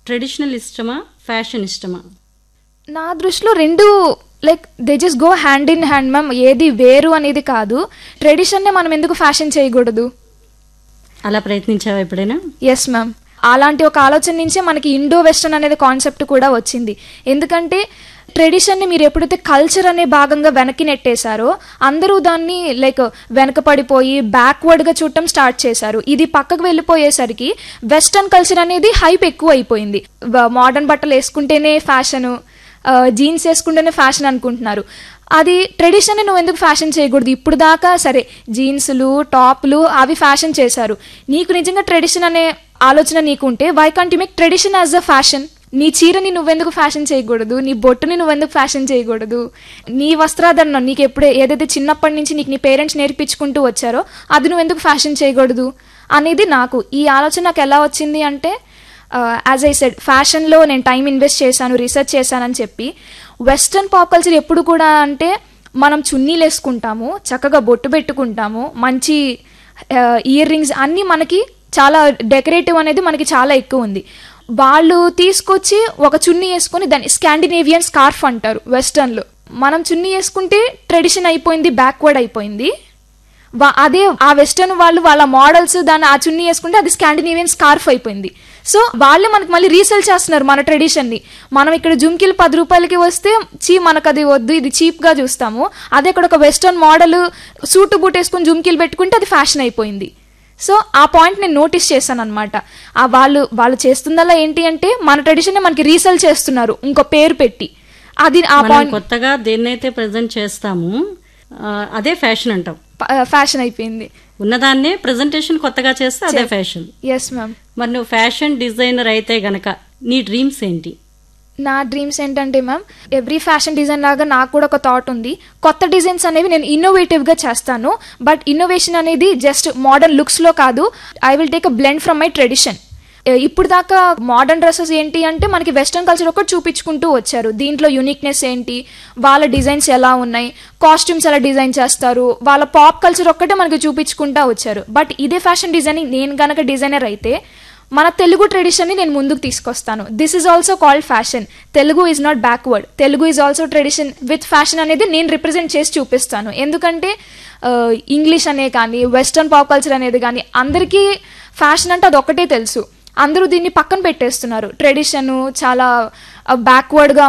traditional ఇష్టమా fashion ఇష్టమా నా దృష్టిలో రెండు like they just go hand in hand ma'am ఏది వేరు అనేది కాదు ట్రెడిషన్నే మనం ఎందుకు ఫ్యాషన్ చేయకూడదు అలా ప్రయత్నించావా ఎప్పుడైనా ఎస్ మ్యామ్ అలాంటి ఒక ఆలోచన నుంచే మనకి ఇండో వెస్టర్న్ అనేది కాన్సెప్ట్ కూడా వచ్చింది ఎందుకంటే ట్రెడిషన్ని మీరు ఎప్పుడైతే కల్చర్ అనే భాగంగా వెనక్కి నెట్టేశారో అందరూ దాన్ని లైక్ వెనకపడిపోయి బ్యాక్వర్డ్గా చూడటం స్టార్ట్ చేశారు ఇది పక్కకు వెళ్ళిపోయేసరికి వెస్టర్న్ కల్చర్ అనేది హైప్ ఎక్కువ అయిపోయింది మోడర్న్ బట్టలు వేసుకుంటేనే ఫ్యాషను జీన్స్ వేసుకుంటేనే ఫ్యాషన్ అనుకుంటున్నారు అది ట్రెడిషన్ నువ్వు ఎందుకు ఫ్యాషన్ చేయకూడదు ఇప్పుడు దాకా సరే జీన్సులు టాప్లు అవి ఫ్యాషన్ చేశారు నీకు నిజంగా ట్రెడిషన్ అనే ఆలోచన నీకు ఉంటే why can't you make tradition as a fashion నీ చీరని నువ్వెందుకు ఫ్యాషన్ చేయకూడదు నీ బొట్టుని నువ్వెందుకు ఫ్యాషన్ చేయకూడదు నీ వస్త్రాధరణ నీకు ఎప్పుడే ఏదైతే చిన్నప్పటి నుంచి నీకు నీ పేరెంట్స్ నేర్పించుకుంటూ వచ్చారో అది నువ్వెందుకు ఫ్యాషన్ చేయకూడదు అనేది నాకు ఈ ఆలోచన నాకు ఎలా వచ్చింది అంటే యాజ్ ఐ సెడ్ ఫ్యాషన్లో నేను టైం ఇన్వెస్ట్ చేశాను రీసెర్చ్ చేశానని చెప్పి వెస్ట్రన్ పాప్ కల్చర్ ఎప్పుడు కూడా అంటే మనం చున్నీలు వేసుకుంటాము చక్కగా బొట్టు పెట్టుకుంటాము మంచి ఇయర్ రింగ్స్ అన్నీ మనకి చాలా డెకరేటివ్ అనేది మనకి చాలా ఎక్కువ ఉంది వాళ్ళు తీసుకొచ్చి ఒక చున్నీ వేసుకొని దాన్ని స్కాండినేవియన్ స్కార్ఫ్ అంటారు వెస్టర్న్లో మనం చున్నీ వేసుకుంటే ట్రెడిషన్ అయిపోయింది బ్యాక్వర్డ్ అయిపోయింది వా- అదే ఆ వెస్టర్న్ వాళ్ళు వాళ్ళ మోడల్స్ దాన్ని ఆ చున్నీ వేసుకుంటే అది స్కాండినేవియన్ స్కార్ఫ్ అయిపోయింది సో వాళ్ళే మనకి మళ్ళీ రీసేల్ చేస్తున్నారు మన ట్రెడిషన్ ని మనం ఇక్కడ జుమ్కిలు పది రూపాయలకి వస్తే చీ మనకు అది వద్దు ఇది చీప్ గా చూస్తాము అదే ఇక్కడ ఒక వెస్టర్న్ మోడల్ సూటు బూట్ వేసుకుని జుమ్కిలు పెట్టుకుంటే అది ఫ్యాషన్ అయిపోయింది సో ఆ పాయింట్ నేను నోటీస్ చేశాను అనమాట ఆ వాళ్ళు వాళ్ళు చేస్తుందల్లా ఏంటి అంటే మన ట్రెడిషన్ మనకి రీసేల్ చేస్తున్నారు ఇంకో పేరు పెట్టి అది ఆ మనం పాయింట్ కొత్తగా దేన్నైతే ప్రజెంట్ చేస్తాము ఆ, అదే ఫ్యాషన్ అంటాం ఫ్యాషన్ అయిపోయింది ఉన్నదాన్నే ప్రజెంటేషన్ కొత్తగా చేస్తే అదే ఫ్యాషన్ ఎస్ మ్యామ్ మరి నువ్వు ఫ్యాషన్ డిజైనర్ అయితే గనక నీ డ్రీమ్స్ ఏంటి నా డ్రీమ్స్ ఏంటంటే మ్యామ్ ఎవ్రీ ఫ్యాషన్ డిజైన్ లాగా నాకు కూడా ఒక థాట్ ఉంది కొత్త డిజైన్స్ అనేవి నేను ఇన్నోవేటివ్గా చేస్తాను బట్ ఇన్నోవేషన్ అనేది జస్ట్ మోడర్న్ లుక్స్లో కాదు I will take a blend from my tradition ఇప్పుడు దాకా మోడర్న్ డ్రెస్సెస్ ఏంటి అంటే మనకి వెస్ట్రన్ కల్చర్ ఒకటి చూపించుకుంటూ వచ్చారు దీంట్లో యూనిక్నెస్ ఏంటి వాళ్ళ డిజైన్స్ ఎలా ఉన్నాయి కాస్ట్యూమ్స్ ఎలా డిజైన్ చేస్తారు వాళ్ళ పాప్ కల్చర్ ఒక్కటే మనకి చూపించుకుంటూ వచ్చారు బట్ ఇదే ఫ్యాషన్ డిజైనింగ్ నేను గనక డిజైనర్ అయితే మన తెలుగు ట్రెడిషన్ని నేను ముందుకు తీసుకొస్తాను this is also called fashion Telugu is not backward Telugu is also tradition with fashion అనేది నేను రిప్రజెంట్ చేసి చూపిస్తాను ఎందుకంటే ఇంగ్లీష్ అనే కానీ వెస్ట్రన్ పాప్ కల్చర్ అనేది కానీ అందరికీ ఫ్యాషన్ అంటే అది ఒకటే తెలుసు అందరూ దీన్ని పక్కన పెట్టేస్తున్నారు ట్రెడిషన్ చాలా బ్యాక్వర్డ్గా